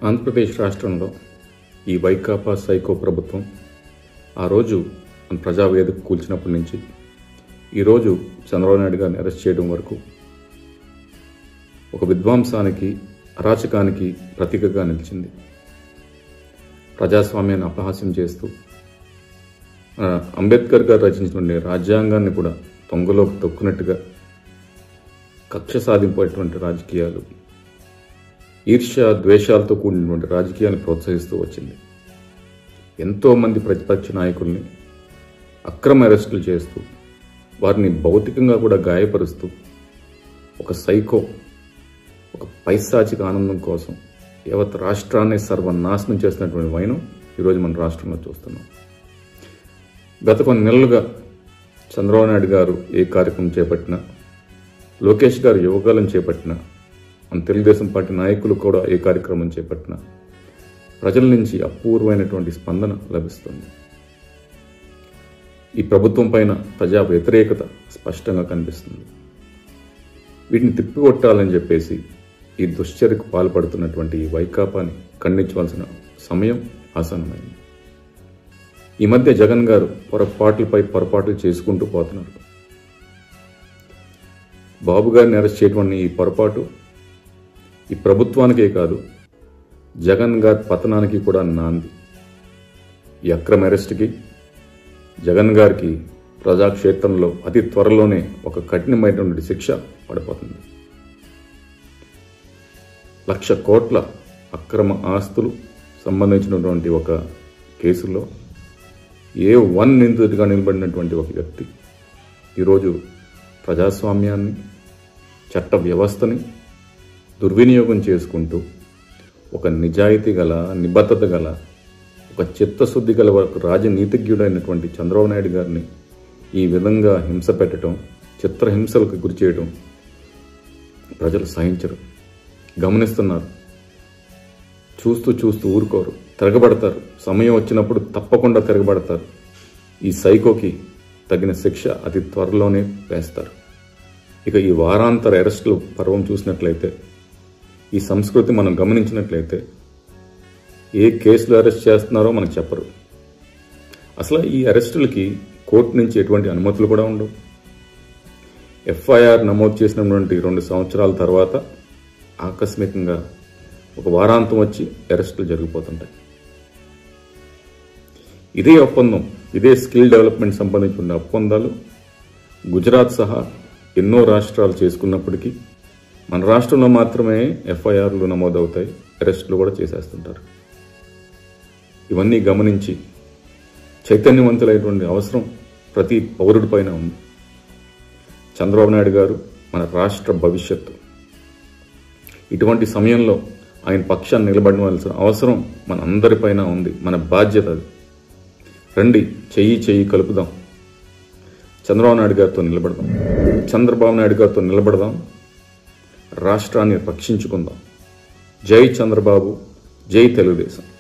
ఆంధ్రప్రదేశ్ రాష్ట్రంలో ఈ వైకాపా సైకో ప్రభుత్వం ఆ రోజు మన ప్రజావేదిక కూల్చినప్పటి నుంచి ఈరోజు చంద్రబాబు నాయుడు గారిని అరెస్ట్ చేయడం వరకు ఒక విధ్వంసానికి అరాచకానికి ప్రతీకగా నిలిచింది ప్రజాస్వామ్యాన్ని అపహాస్యం చేస్తూ ఆ, అంబేద్కర్ గారు రచించినటువంటి రాజ్యాంగాన్ని కూడా తొంగలోకి తొక్కునట్టుగా కక్ష సాధింపేటువంటి రాజకీయాలు ఈర్ష్య ద్వేషాలతో కూడినటువంటి రాజకీయాన్ని ప్రోత్సహిస్తూ వచ్చింది ఎంతో మంది ప్రతిపక్ష నాయకుల్ని అక్రమ అరెస్టులు చేస్తూ వారిని భౌతికంగా కూడా గాయపరుస్తూ ఒక సైకో ఒక పైశాచిక ఆనందం కోసం యావత్ రాష్ట్రాన్ని సర్వనాశనం చేస్తున్నటువంటి వైనం ఈరోజు మన రాష్ట్రంలో చూస్తున్నాం గత కొన్ని నెలలుగా చంద్రబాబు నాయుడు గారు ఏ కార్యక్రమం చేపట్టినా లోకేష్ గారు యువకాలం చేపట్టినా మన తెలుగుదేశం పార్టీ నాయకులు కూడా ఏ కార్యక్రమం చేపట్టినా ప్రజల నుంచి అపూర్వమైనటువంటి స్పందన లభిస్తుంది ఈ ప్రభుత్వం పైన ప్రజా వ్యతిరేకత స్పష్టంగా కనిపిస్తుంది వీటిని తిప్పికొట్టాలని చెప్పేసి ఈ దుశ్చర్యకు పాల్పడుతున్నటువంటి ఈ వైకాపాని ఖండించవలసిన సమయం ఆసన్నమైంది ఈ మధ్య జగన్ గారు పొరపాట్లపై పొరపాట్లు చేసుకుంటూ పోతున్నారు బాబు గారిని అరెస్ట్ చేయడం ఈ పొరపాటు ఈ ప్రభుత్వానికే కాదు జగన్ గారి పతనానికి కూడా నాంది ఈ అక్రమ అరెస్ట్కి జగన్ గారికి ప్రజాక్షేత్రంలో అతి త్వరలోనే ఒక కఠినమైనటువంటి శిక్ష పడిపోతుంది లక్ష కోట్ల అక్రమ ఆస్తులు సంబంధించినటువంటి ఒక కేసులో ఏ వన్ నిందితుడిగా నిలబడినటువంటి ఒక వ్యక్తి ఈరోజు ప్రజాస్వామ్యాన్ని చట్ట వ్యవస్థని దుర్వినియోగం చేసుకుంటూ ఒక నిజాయితీ గల నిబద్ధత గల ఒక చిత్తశుద్ధి గల ఒక రాజనీతిజ్ఞుడైనటువంటి చంద్రబాబు నాయుడు గారిని ఈ విధంగా హింస పెట్టడం చిత్రహింసలకు గురి చేయడం ప్రజలు సహించరు గమనిస్తున్నారు చూస్తూ చూస్తూ ఊరుకోరు తిరగబడతారు సమయం వచ్చినప్పుడు తప్పకుండా తిరగబడతారు ఈ సైకోకి తగిన శిక్ష అతి త్వరలోనే వేస్తారు ఇక ఈ వారాంతర అరెస్టులు పర్వం చూసినట్లయితే ఈ సంస్కృతి మనం గమనించినట్లయితే ఏ కేసులు అరెస్ట్ చేస్తున్నారో మనకు చెప్పరు అసలు ఈ అరెస్టులకి కోర్టు నుంచి ఎటువంటి అనుమతులు కూడా ఉండవు ఎఫ్ఐఆర్ నమోదు చేసినటువంటి రెండు సంవత్సరాల తర్వాత ఆకస్మికంగా ఒక వారాంతం వచ్చి అరెస్టులు జరిగిపోతుంటాయి ఇదే ఒప్పందం ఇదే స్కిల్ డెవలప్మెంట్ సంబంధించిన ఒప్పందాలు గుజరాత్ సహా ఎన్నో రాష్ట్రాలు చేసుకున్నప్పటికీ మన రాష్ట్రంలో మాత్రమే ఎఫ్ఐఆర్లు నమోదవుతాయి అరెస్టులు కూడా చేసేస్తుంటారు ఇవన్నీ గమనించి చైతన్యవంతులైనటువంటి అవసరం ప్రతి పౌరుడి పైన ఉంది చంద్రబాబు నాయుడు గారు మన రాష్ట్ర భవిష్యత్తు ఇటువంటి సమయంలో ఆయన పక్షాన్ని నిలబడవలసిన అవసరం మన అందరిపైన ఉంది మన బాధ్యత అది రండి చెయ్యి చెయ్యి కలుపుదాం చంద్రబాబు నాయుడు గారితో నిలబడదాం చంద్రబాబు నాయుడు గారితో నిలబడదాం రాష్ట్రాన్ని రక్షించుకుందాం జై చంద్రబాబు జై తెలుగుదేశం